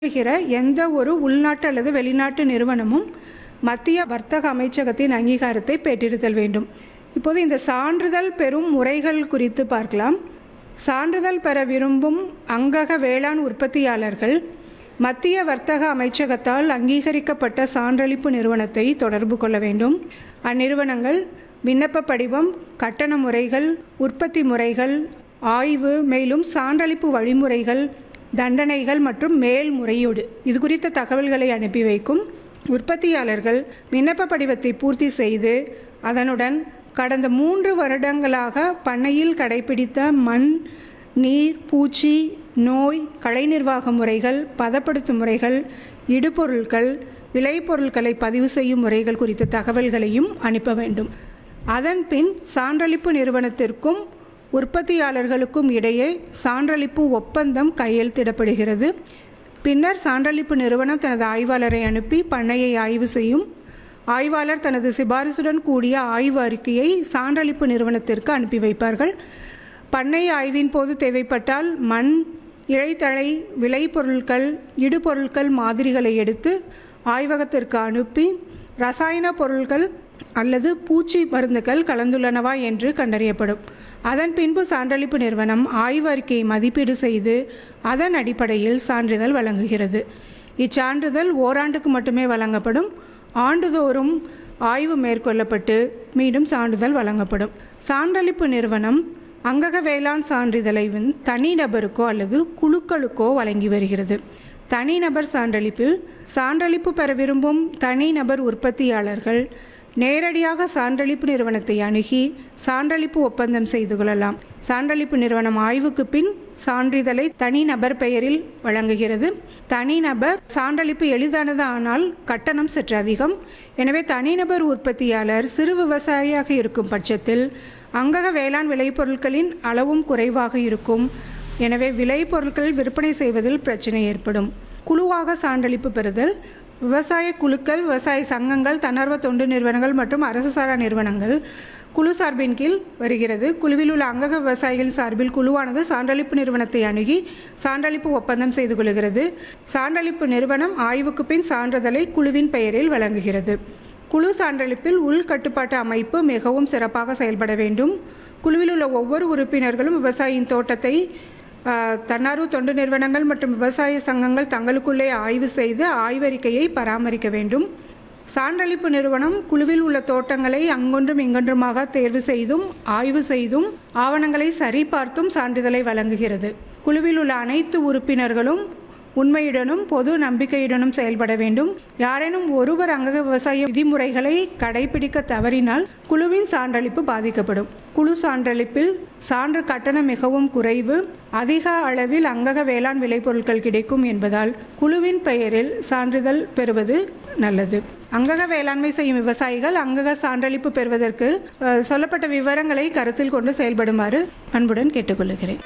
செய்கிற எந்த ஒரு உள்நாட்டு அல்லது வெளிநாட்டு நிறுவனமும் மத்திய வர்த்தக அமைச்சகத்தின் அங்கீகாரத்தை பெற்றிருத்தல் வேண்டும் இப்போது இந்த சான்றிதழ் பெறும் முறைகள் குறித்து பார்க்கலாம் சான்றிதழ் பெற விரும்பும் அங்கக வேளாண் உற்பத்தியாளர்கள் மத்திய வர்த்தக அமைச்சகத்தால் அங்கீகரிக்கப்பட்ட சான்றளிப்பு நிறுவனத்தை தொடர்பு கொள்ள வேண்டும் அந்நிறுவனங்கள் விண்ணப்ப படிவம் கட்டண முறைகள் உற்பத்தி முறைகள் ஆய்வு மேலும் சான்றளிப்பு வழிமுறைகள் தண்டனைகள் மற்றும் மேல்முறையீடு இது குறித்த தகவல்களை அனுப்பி வைக்கும் உற்பத்தியாளர்கள் விண்ணப்ப படிவத்தை பூர்த்தி செய்து அதனுடன் கடந்த மூன்று வருடங்களாக பண்ணையில் கடைபிடித்த மண் நீர் பூச்சி நோய் கலை நிர்வாக முறைகள் பதப்படுத்தும் முறைகள் இடுபொருட்கள் விளைபொருட்களை பதிவு செய்யும் முறைகள் குறித்த தகவல்களையும் அனுப்ப வேண்டும் அதன் பின் சான்றளிப்பு நிறுவனத்திற்கும் உற்பத்தியாளர்களுக்கும் இடையே சான்றளிப்பு ஒப்பந்தம் கையெழுத்திடப்படுகிறது பின்னர் சான்றளிப்பு நிறுவனம் தனது ஆய்வாளரை அனுப்பி பண்ணையை ஆய்வு செய்யும் ஆய்வாளர் தனது சிபாரிசுடன் கூடிய ஆய்வு அறிக்கையை சான்றளிப்பு நிறுவனத்திற்கு அனுப்பி வைப்பார்கள் பண்ணை ஆய்வின் போது தேவைப்பட்டால் மண் இழைத்தழை விளைபொருட்கள் இடுபொருட்கள் மாதிரிகளை எடுத்து ஆய்வகத்திற்கு அனுப்பி ரசாயன பொருட்கள் அல்லது பூச்சி மருந்துகள் கலந்துள்ளனவா என்று கண்டறியப்படும் அதன் பின்பு சான்றளிப்பு நிறுவனம் ஆய்வு அறிக்கையை மதிப்பீடு செய்து அதன் அடிப்படையில் சான்றிதழ் வழங்குகிறது இச்சான்றிதழ் ஓராண்டுக்கு மட்டுமே வழங்கப்படும் ஆண்டுதோறும் ஆய்வு மேற்கொள்ளப்பட்டு மீண்டும் சான்றிதழ் வழங்கப்படும் சான்றளிப்பு நிறுவனம் அங்கக வேளாண் சான்றிதழை வந்து தனிநபருக்கோ அல்லது குழுக்களுக்கோ வழங்கி வருகிறது தனிநபர் சான்றளிப்பில் சான்றளிப்பு பெற விரும்பும் தனிநபர் உற்பத்தியாளர்கள் நேரடியாக சான்றளிப்பு நிறுவனத்தை அணுகி சான்றளிப்பு ஒப்பந்தம் செய்து கொள்ளலாம் சான்றளிப்பு நிறுவனம் ஆய்வுக்கு பின் சான்றிதழை தனிநபர் பெயரில் வழங்குகிறது தனிநபர் சான்றளிப்பு எளிதானது ஆனால் கட்டணம் சற்று அதிகம் எனவே தனிநபர் உற்பத்தியாளர் சிறு விவசாயியாக இருக்கும் பட்சத்தில் அங்கக வேளாண் விளைபொருட்களின் அளவும் குறைவாக இருக்கும் எனவே விளைபொருட்கள் விற்பனை செய்வதில் பிரச்சனை ஏற்படும் குழுவாக சான்றளிப்பு பெறுதல் விவசாய குழுக்கள் விவசாய சங்கங்கள் தன்னார்வ தொண்டு நிறுவனங்கள் மற்றும் அரசு சாரா நிறுவனங்கள் குழு சார்பின் கீழ் வருகிறது குழுவில் உள்ள அங்கக விவசாயிகள் சார்பில் குழுவானது சான்றளிப்பு நிறுவனத்தை அணுகி சான்றளிப்பு ஒப்பந்தம் செய்து கொள்கிறது சான்றளிப்பு நிறுவனம் ஆய்வுக்கு பின் சான்றிதழை குழுவின் பெயரில் வழங்குகிறது குழு சான்றளிப்பில் உள்கட்டுப்பாட்டு அமைப்பு மிகவும் சிறப்பாக செயல்பட வேண்டும் குழுவில் உள்ள ஒவ்வொரு உறுப்பினர்களும் விவசாயியின் தோட்டத்தை ஆஹ், தன்னார்வ தொண்டு நிறுவனங்கள் மற்றும் விவசாய சங்கங்கள் தங்களுக்குள்ளே ஆய்வு செய்து ஆய்வறிக்கையை பராமரிக்க வேண்டும் சான்றளிப்பு நிறுவனம் குழுவில் உள்ள தோட்டங்களை அங்கொன்றும் இங்கொன்றுமாக தேர்வு செய்தும் ஆய்வு செய்தும் ஆவணங்களை சரிபார்த்தும் சான்றிதழை வழங்குகிறது குழுவில் உள்ள அனைத்து உறுப்பினர்களும் உண்மையுடனும் பொது நம்பிக்கையுடனும் செயல்பட வேண்டும் யாரேனும் ஒருவர் அங்கக விவசாய விதிமுறைகளை கடைபிடிக்க தவறினால் குழுவின் சான்றளிப்பு பாதிக்கப்படும் குழு சான்றளிப்பில் சான்று கட்டணம் மிகவும் குறைவு அதிக அளவில் அங்கக வேளாண் விளைபொருட்கள் கிடைக்கும் என்பதால் குழுவின் பெயரில் சான்றிதழ் பெறுவது நல்லது அங்கக வேளாண்மை செய்யும் விவசாயிகள் அங்கக சான்றளிப்பு பெறுவதற்கு அஹ், சொல்லப்பட்ட விவரங்களை கருத்தில் கொண்டு செயல்படுமாறு அன்புடன் கேட்டுக்கொள்கிறேன்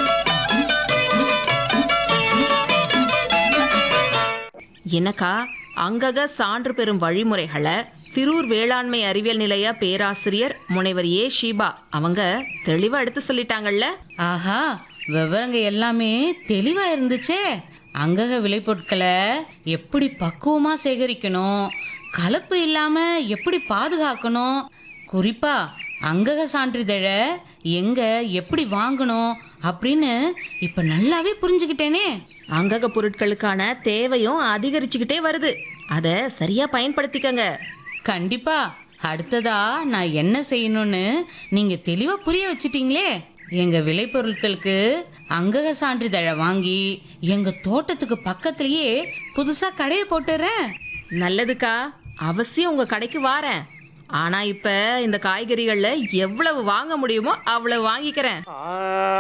என்னக்கா அங்கக சான்று பெறும் வழிமுறைகளை திரூர் வேளாண்மை அறிவியல் நிலைய பேராசிரியர் முனைவர் ஏ ஷீபா அவங்க தெளிவா எடுத்து சொல்லிட்டாங்கல்ல ஆஹா விவரங்க எல்லாமே தெளிவா இருந்துச்சே அங்கக விளைபொருட்களை எப்படி பக்குவமா சேகரிக்கணும் கலப்பு இல்லாம எப்படி பாதுகாக்கணும் குறிப்பா அங்கக சான்றிதழை எங்க எப்படி வாங்கணும் அப்படின்னு இப்ப நல்லாவே புரிஞ்சுக்கிட்டேனே அங்கக பொருட்களுக்கான தேவையும் அதிகரிச்சுக்கிட்டே வருது அதை சரியா பயன்படுத்திக்கங்க கண்டிப்பா அடுத்ததா நான் என்ன செய்யணும்னு நீங்க தெளிவா புரிய வச்சிட்டீங்களே எங்க விளைபொருட்களுக்கு அங்கக சான்றிதழை வாங்கி எங்க தோட்டத்துக்கு பக்கத்திலேயே புதுசா கடையை போட்டுறேன் நல்லதுக்கா அவசியம் உங்க கடைக்கு வாரேன் ஆனா இப்ப இந்த காய்கறிகள்ல எவ்வளவு வாங்க முடியுமோ அவ்வளவு வாங்கிக்கிறேன் ஆ